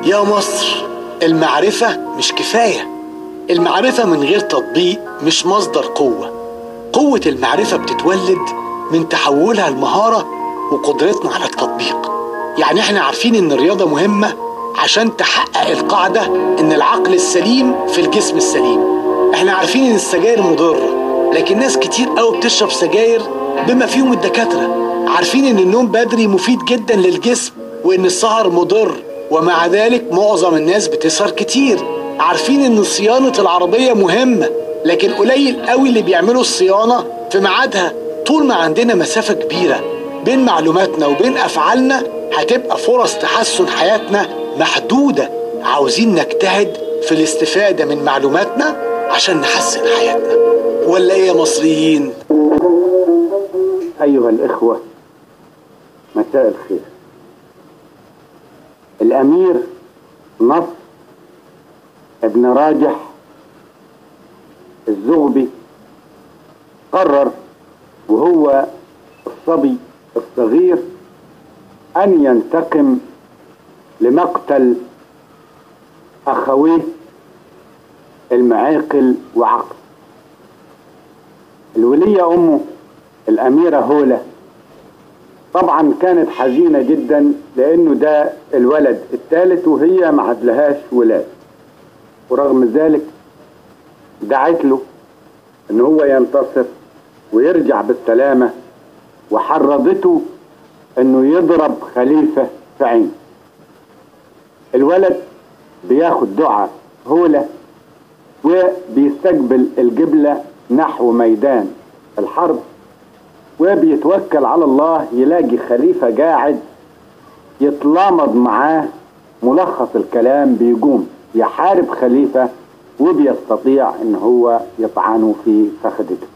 يا مصر المعرفة مش كفاية المعرفة من غير تطبيق مش مصدر قوة قوة المعرفة بتتولد من تحولها المهارة وقدرتنا على التطبيق يعني احنا عارفين ان الرياضة مهمة عشان تحقق القاعدة ان العقل السليم في الجسم السليم احنا عارفين ان السجاير مضرة لكن ناس كتير قوي بتشرب سجاير بما فيهم الدكاترة عارفين ان النوم بدري مفيد جدا للجسم وان السهر مضر ومع ذلك معظم الناس بتسهر كتير عارفين ان صيانة العربية مهمة لكن قليل قوي اللي بيعملوا الصيانة في ميعادها طول ما عندنا مسافة كبيرة بين معلوماتنا وبين أفعالنا هتبقى فرص تحسن حياتنا محدودة عاوزين نجتهد في الاستفادة من معلوماتنا عشان نحسن حياتنا ولا ايه يا مصريين؟ أيها الإخوة مساء الخير الأمير نصر ابن راجح الزغبي قرر وهو الصبي الصغير أن ينتقم لمقتل أخويه المعاقل وعقل الولية أمه الأميرة هولة طبعا كانت حزينة جدا لأنه ده الولد الثالث وهي ما عدلهاش ولاد ورغم ذلك دعت له ان هو ينتصر ويرجع بالسلامة وحرضته انه يضرب خليفة في عين الولد بياخد دعاء هولة وبيستقبل الجبلة نحو ميدان الحرب وبيتوكل على الله يلاقي خليفة قاعد يتلامض معاه ملخص الكلام بيقوم يحارب خليفة وبيستطيع ان هو يطعنه في فخذته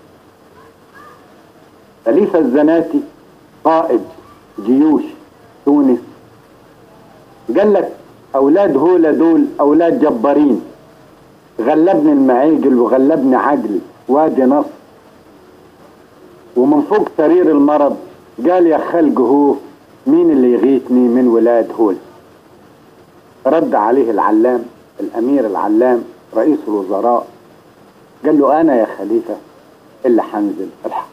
خليفة الزناتي قائد جيوش تونس قال لك اولاد هولا دول اولاد جبارين غلبني المعيقل وغلبني عقل وادي نصر ومن فوق سرير المرض قال يا خلق هو مين اللي يغيثني من ولاد هول رد عليه العلام الامير العلام رئيس الوزراء قال له انا يا خليفة اللي حنزل الحق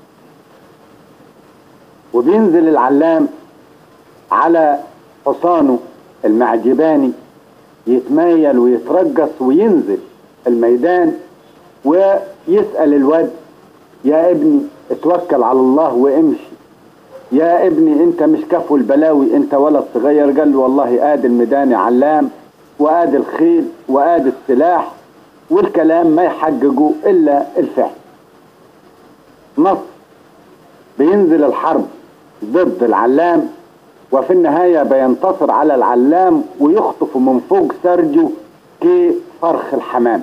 وبينزل العلام على حصانه المعجباني يتمايل ويترقص وينزل الميدان ويسأل الواد يا ابني اتوكل على الله وامشي يا ابني انت مش كفو البلاوي انت ولد صغير قال له والله ادي الميدان علام وادي الخيل وادي السلاح والكلام ما يحققه الا الفعل نصر بينزل الحرب ضد العلام وفي النهاية بينتصر على العلام ويخطف من فوق سرجه كفرخ الحمام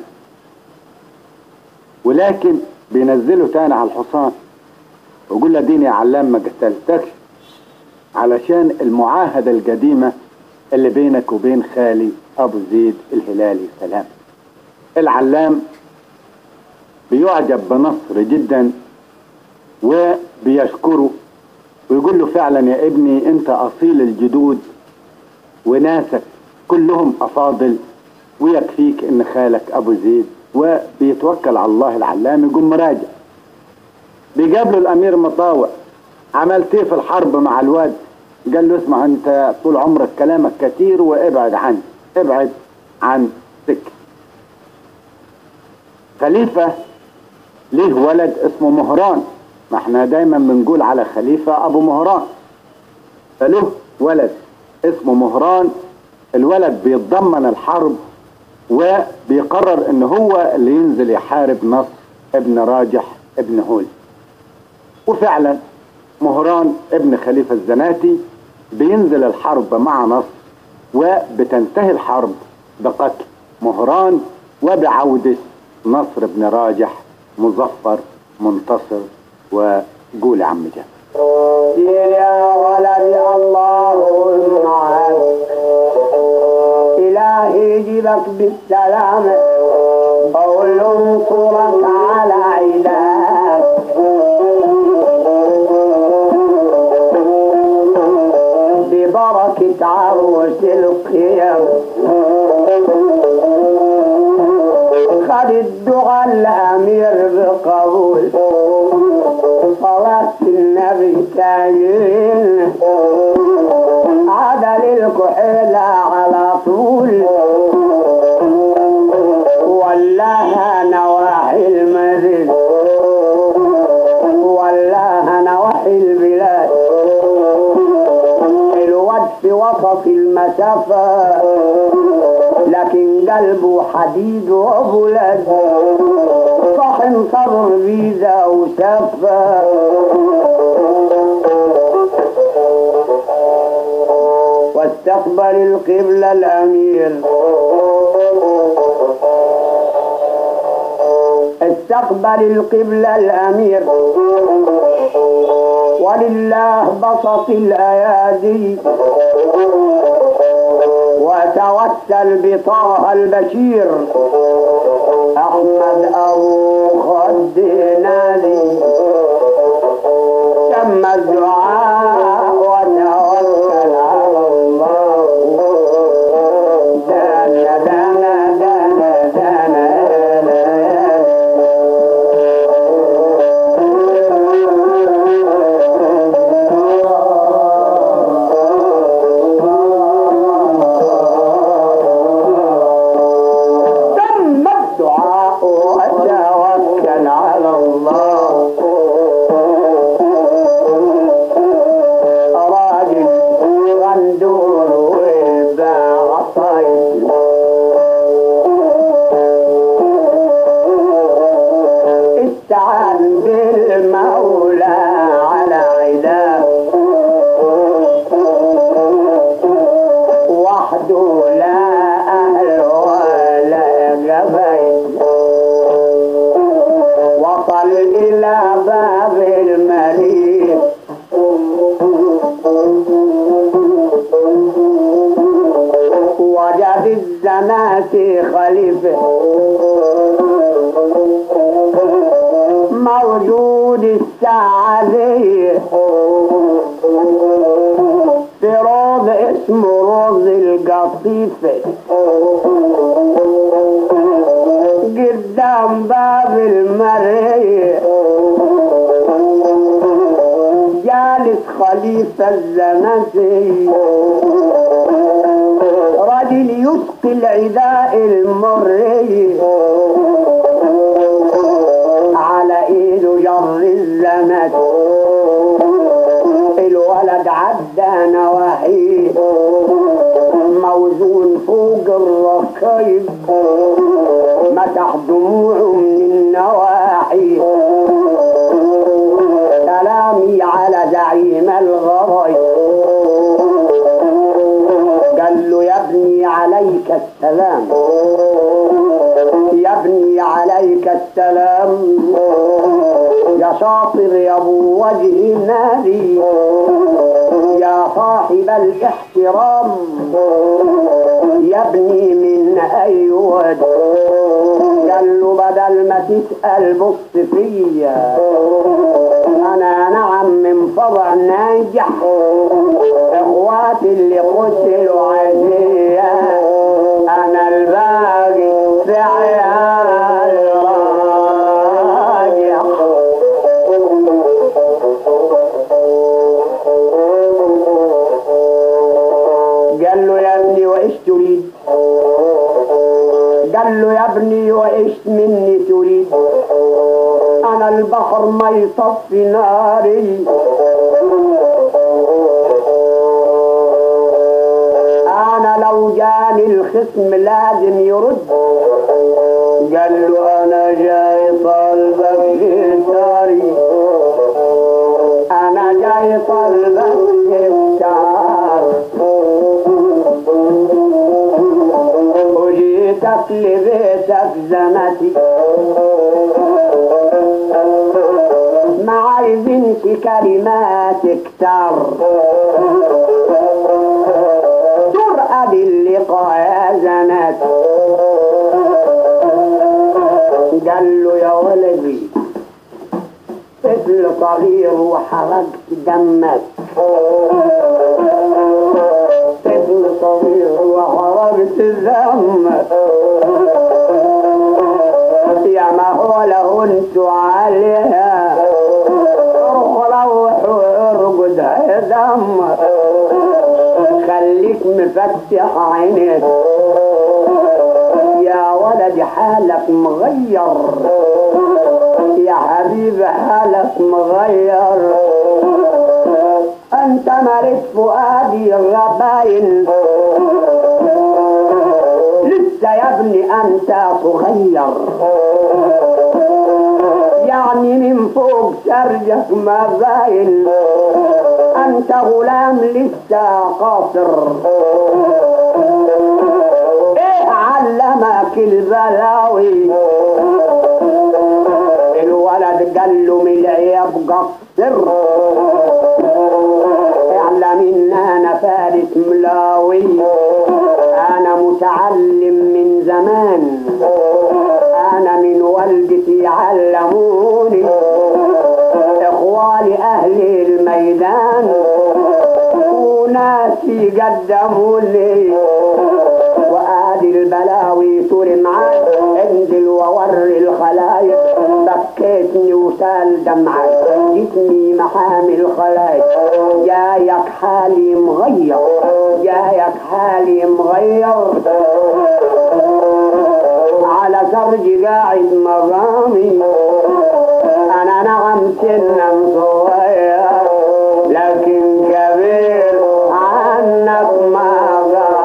ولكن بينزله تاني على الحصان ويقول له ديني يا علام ما قتلتكش علشان المعاهدة القديمة اللي بينك وبين خالي أبو زيد الهلالي سلام العلام بيعجب بنصر جدا وبيشكره ويقول له فعلا يا ابني انت اصيل الجدود وناسك كلهم افاضل ويكفيك ان خالك ابو زيد وبيتوكل على الله العلام يقوم مراجع بيقابله الامير مطاوع عملت ايه في الحرب مع الواد قال له اسمع انت طول عمرك كلامك كتير وابعد عني ابعد عن سكة خليفة ليه ولد اسمه مهران ما احنا دايما بنقول على خليفة ابو مهران فله ولد اسمه مهران الولد بيتضمن الحرب وبيقرر ان هو اللي ينزل يحارب نصر ابن راجح ابن هول وفعلا مهران ابن خليفة الزناتي بينزل الحرب مع نصر وبتنتهي الحرب بقتل مهران وبعودة نصر بن راجح مظفر منتصر وقول يا عم جاب يا ولد الله معك إلهي يجيبك بالسلام قول انصرك على عداك ببركة بيت عروس القيم خد الدعاء الأمير بقبول صلاة النبي تاجين عدل الكحيلة على طول ولاها نواحي المدن ولاها نواحي البلاد الواد في وسط المسافة لكن قلبه حديد وبلاد صحن صبر فيزا وسفة واستقبل القبلة الأمير استقبل القبلة الأمير ولله بسط الأيادي وتوسل بطه البشير أحمد أبو خد نادي تم الدعاء وتوكل على الله دانا دانا دانا دانا تم الدعاء وتوكل على الله راجل غندور ويباع طيب استعان بالمولى على عداه وحده لا أهل ولا قبيل وصل إلى باب المريض وجد الزناتي خليفة موجود الساعة ذي في روض اسمه روض القطيفة قدام باب المرية جالس خليفة الزنسي رجل يسقي العداء المري على ايده جر الزمن الولد عدى نواحيه موزون فوق الركيب مسح دموعه من النواحي كلامي على زعيم الغرايب قال له يا ابني عليك السلام يا ابني عليك السلام يا شاطر يا ابو وجه نادي يا صاحب الاحترام يا ابني من اي ود قال له بدل ما تسأل بص فيا انا نعم من فرع ناجح اخواتي اللي قتلوا عزية انا الباقي في عيال راجح قال له يا ابني وايش تريد قال له يا ابني وايش مني تريد انا البحر ما يطفي ناري انا لو جاني الخصم لازم يرد قال له انا جاي طالبك في داري انا جاي طالبك في الدار وجيتك لبيتك زنتي ما عايزينش كلمات كتار ترقد اللقاء يا زنات قال له يا ولدي طفل صغير وحرقت دمك وقت الذم يا ما هو له انتوا عليها روح روح وارقد دم خليك مفتح عينك يا ولد حالك مغير يا حبيبي حالك مغير انت ملك فؤادي الغباين لسه يا ابني انت صغير يعني من فوق سرجك ما باين انت غلام لسه قاصر ايه علمك البلاوي الولد قال له من العياب قصر اعلم ان انا فارس ملاوي انا متعلم من زمان انا من والدتي علموني اخوالي اهل الميدان وناسي قدموا لي وادي البلاوي طول معاك انزل ووري الخلايق بكيتني وسال دمعك جسمي محامي الخلايق جايك حالي مغير جايك حالي مغير على سرج قاعد مقامي انا نعم سنا صغير لكن كبير عنك مقامي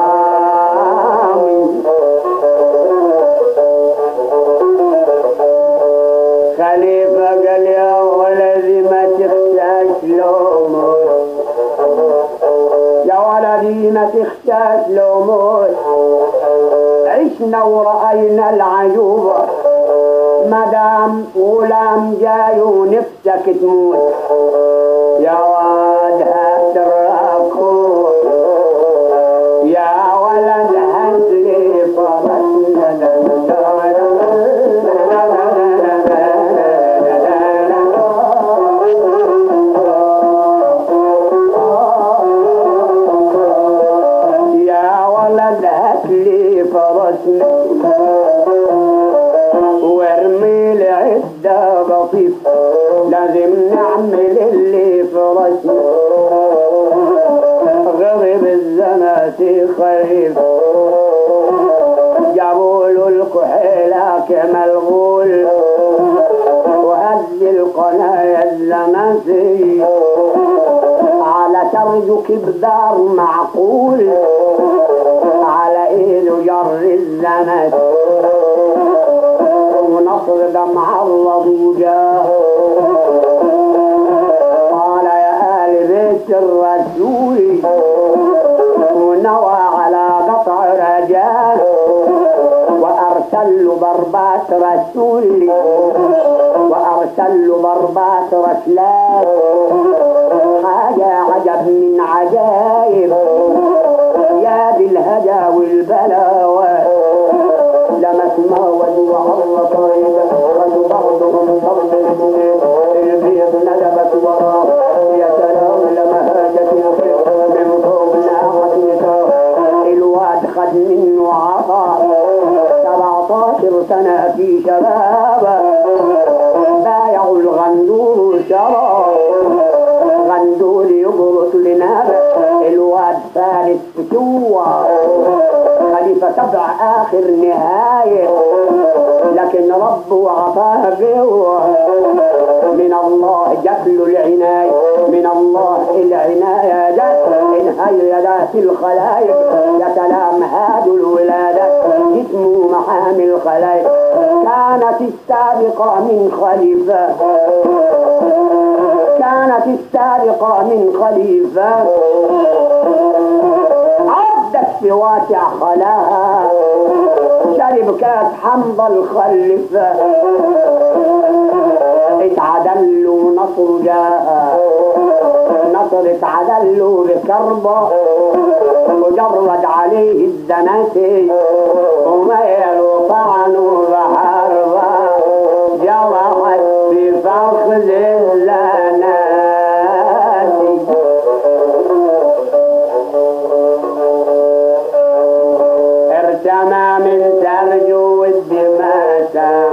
خليفة قال يا ولدي ما تخشاش لوموت يا ولدي ما تخشاش لوموت عشنا ورأينا العجوبة مدام غلام جاي ونفسك تموت يا واد هتراكو يا ولد هتلي يا ولد هتلي فرسنا وارمي العدة بطيف لازم نعمل اللي فرسنا غضب الزناتي خريف جابوا له الكحيلة كملغول وهز القنايا الزناتي على ترجك بدار معقول على ايده جر الزناتي ونصر دمع الرضوجة قال يا آل بيت الرسول ونوى على قطع رجال وأرسل له ضربات رسول وأرسل له ضربات رسلات حاجة عجب من عجائب يا ذي الهدى والبلاوى لما تماود وعر طيبة خدوا بعضهم ضرب البيض ندبت وراه يا سلام لما هاجت الخير من فوق ناحت نساء الواد خد منه عطاء 17 سنة في شبابه بايعوا الغندور شرى غندور يبرط لنابه الواد فارس فتوة خليفة سبع آخر نهاية لكن ربه عطاه قوة من الله جات له العناية من الله العناية جات انهي ذات الخلايق يا سلام هادوا الولادة جسمه محامي الخلايق كانت السابقة من خليفة كانت السابقة من خليفة عدت في واسع خلاها شرب كاس حمض الخلفة اتعدل له نصر جاء نصر اتعدل له بكربة وجرد عليه الزناتي وميل وطعنوا بحربة جرحت في فخذ الزناتي ارتمى من ترجو الدماسة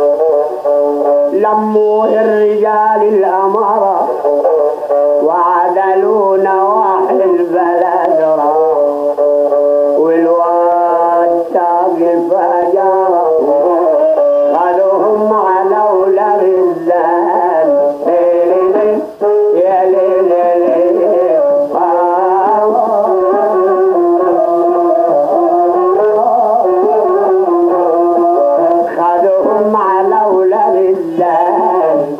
لموه الرجال الأمارة وعدلوا نواحي البلد را والواد تاقف جارة خذوهم على أولى الزاد يا ليل يا ليل خذوهم على أولى الزاد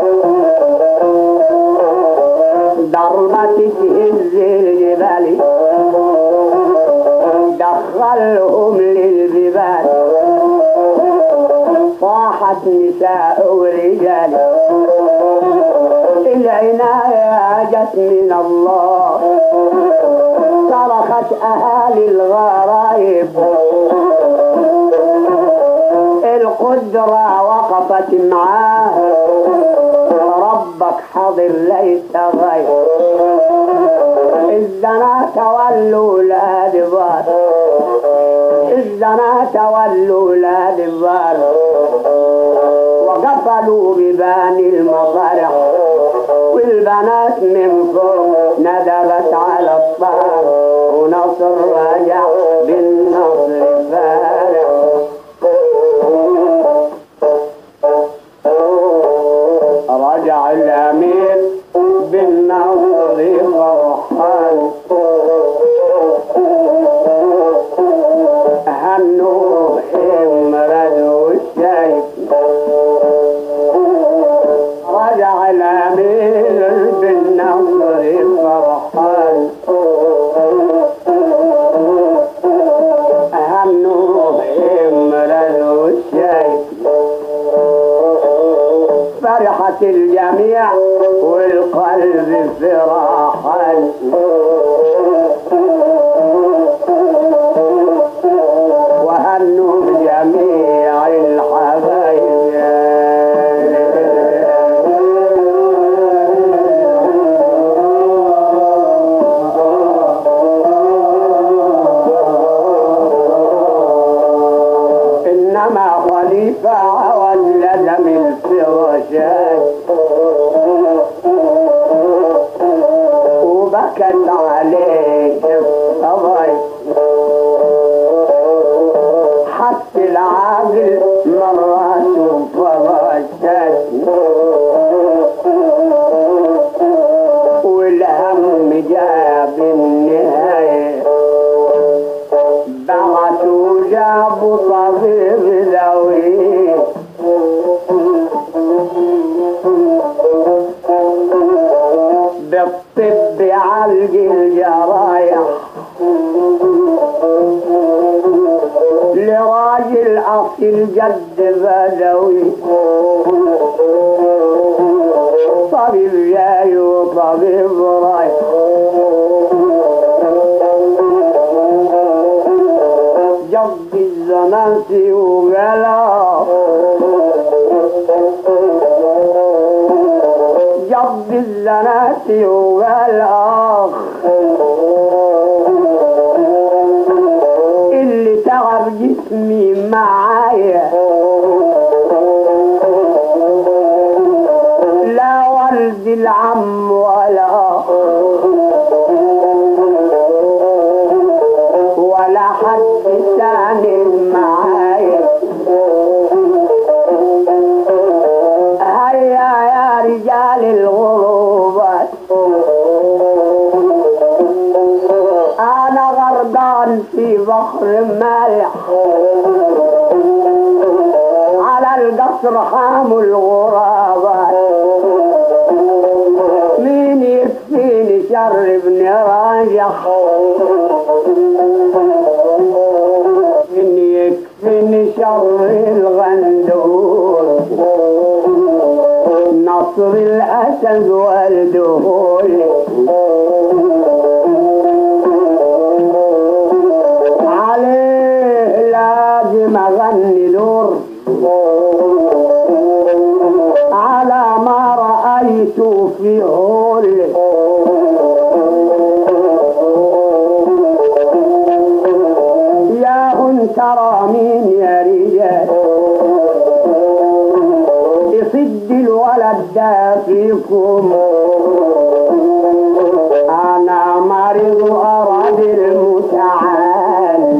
ضربة تهز الجبال دخلهم للجبال صاحت نساء ورجال العناية جت من الله صرخت أهالي الغرايب القدرة وقفت معاه ربك حاضر ليس غير الزنا تولوا الأدبار الزنا تولوا الأدبار وقفلوا ببان المصارح والبنات من فوق ندبت على الطار ونصر رجع بالنصر فارح رجع الأمير بالنصر فرحان هنوه امرد والشيخ رجع الأمير بالنصر فرحان هنوه امرد والشيخ فرحت الجميع والقلب فراحا وهنوا جميع الحبايب إنما خليفة عوض لزم الفراشات وبكت عليه الصبي حتى العاقل مراته فراشات والهم جاب النهايه بعثوا جابوا طبيب ذوي بالطب عالج الجرايح لراجل أصيل جد بدوي طبيب جاي وطبيب رايح جب الزمان وغلا جب الزنات وغلا اللي تعب جسمي معايا لا ولد العم ولا ولا حد تاني معايا هيا يا رجال الغروبات انا غرقان في بحر مالح على القصر حام الغرابات مين يكفيني شر ابن راجح مين يكفيني شر الغندور نصر الأسد والدهول عليه لازم أغني دور على ما رأيت في هول يا ترى مين يا رجال يصد الولد ده فيكم انا مريض اراد المتعال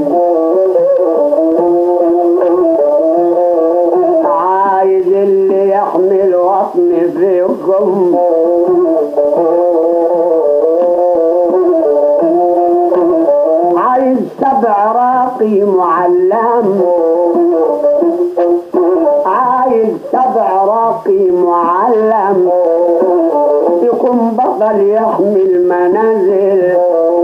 عايز اللي يحمل وطن فيكم عايز سبع راقي معلم عايز سبع راقي معلم يكون بطل يحمل منازل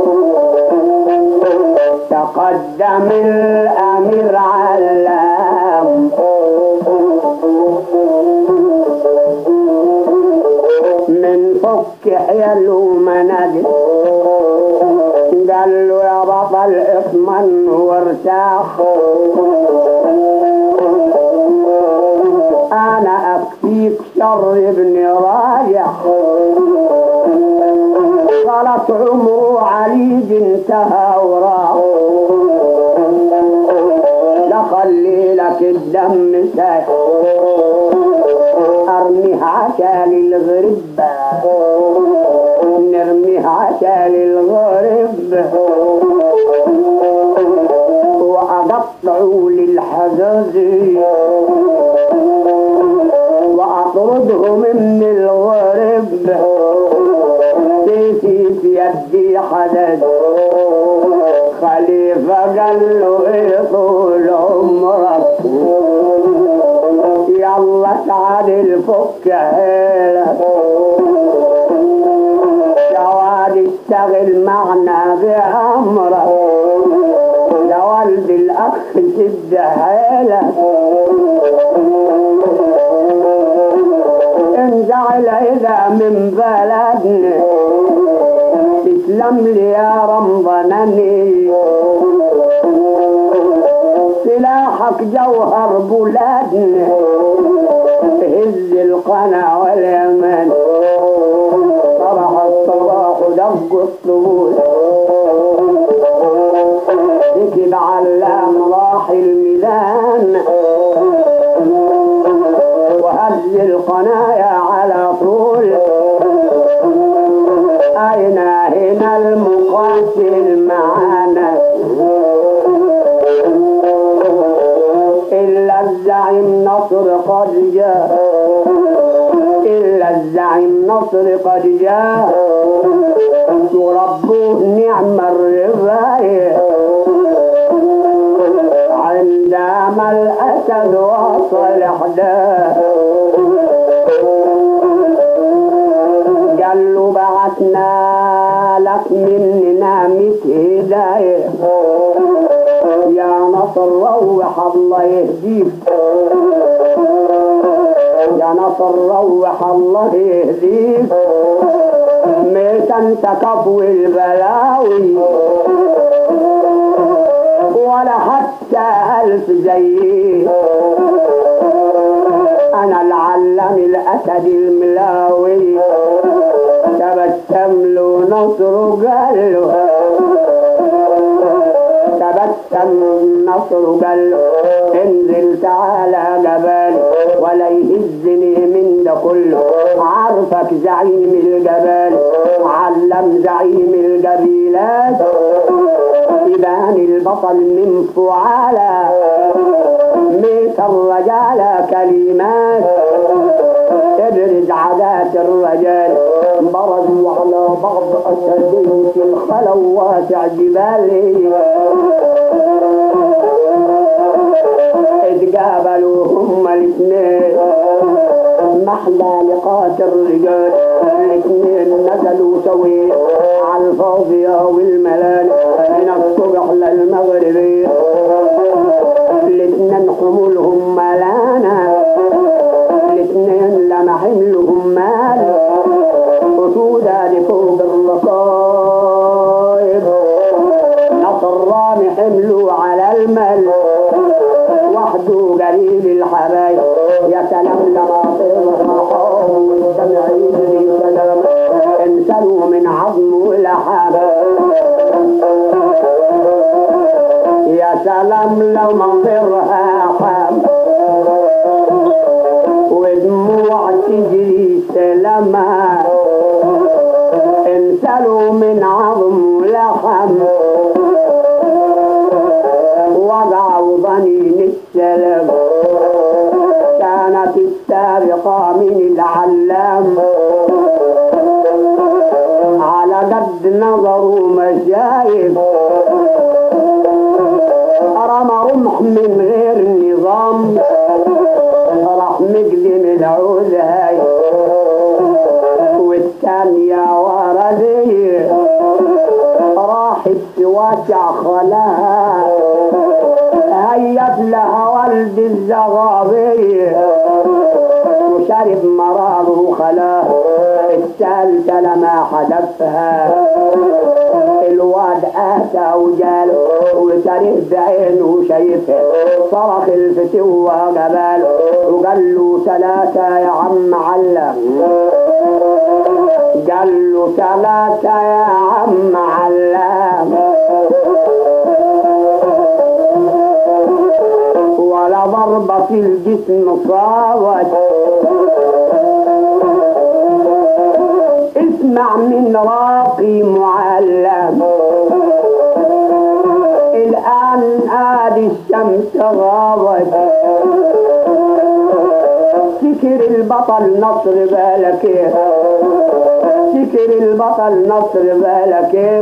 تقدم الامير علام من فك حيله منازل قال له يا بطل اطمن وارتاح انا اكفيك شر ابن راجح خلص عمره عليج انتهى وراح لخلي لك الدم سايح ارميه عشان الغرب نرميه عشان الغرب واقطعه للحجاز واطردهم من الغرب سيفي في يدي حدد خليفة قال له ايه طول عمرك يلا تعال فك حيلك جواد اشتغل معنا بأمرك يا ولد الأخ شد حيلك انزعل إذا من بلدنا تسلم لي يا رمضانني سلاحك جوهر بلادنا هز القنا واليمن صرح الصباح دق الطبول ركب علام راح الميدان وهز القنايا على طول أين هنا المقاتل معانا إلا الزعيم نصر قد جاء إلا الزعيم نصر قد جاء وربه نعم الرفاية عندما الأسد وصل حداه قال له بعثنا لك مننا مئة هداية يا نصر روح الله يهديك يا نصر روح الله يهديك ميتا تكفو البلاوي ولا حتى ألف زيي أنا العلم الأسد الملاوي تبسم له نصر قال له تبسم نصر قال له انزل تعالى جبال ولا يهزني من ده كله عارفك زعيم الجبال علم زعيم الجبيلات يبان البطل من فعالة ميت الرجال كلمات ابرز عادات الرجال برزوا على بعض أسدين في الخلوات جبالي اتقابلوا هم الاثنين محلى لقات الرجال الاثنين نزلوا سوي على الفاضية والملال من الصبح للمغرب الاثنين حمولهم ملانا الاثنين لما حملهم مال وسودا لفوق الرقائب نصران حملوا على المال وحده قليل الحبايب يا سلام لما ترحم والدمع يجري سلام انسلوا من عظم ولحام يا سلام لو مصيرها حام ودموع تجري سلامها انسلوا من عظم لحم وضعوا ضنين السلام كانت السابقة من العلام على قد نظروا مشايف رمى رمح من غير نظام راح مقدم العود هاي والثانية ورا ذي راحت توجع خلاها هيت لها ولد الزغابي وشرب مراره خلاه الثالثة لما حدفها الواد اتى وجال وتاريخ بعينه شايفها صرخ الفتوة قبال وقال له ثلاثة يا عم علم قال له ثلاثة يا عم علام ولا ضربة في الجسم صابت اسمع من راقي معلم الآن آدي الشمس غابت سكر البطل نصر بالك سكر البطل نصر بالك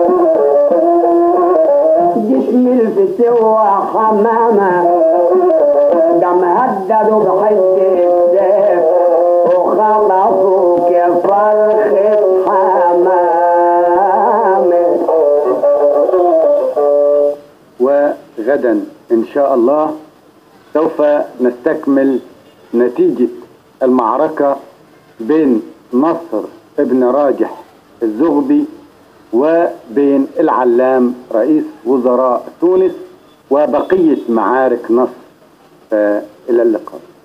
جسم الفتوة حمامة قام هددوا بحد السيف وخلصوا كفرخة حمام وغدا إن شاء الله سوف نستكمل نتيجة المعركة بين نصر ابن راجح الزغبي وبين العلام رئيس وزراء تونس وبقية معارك نصر فإلى اللقاء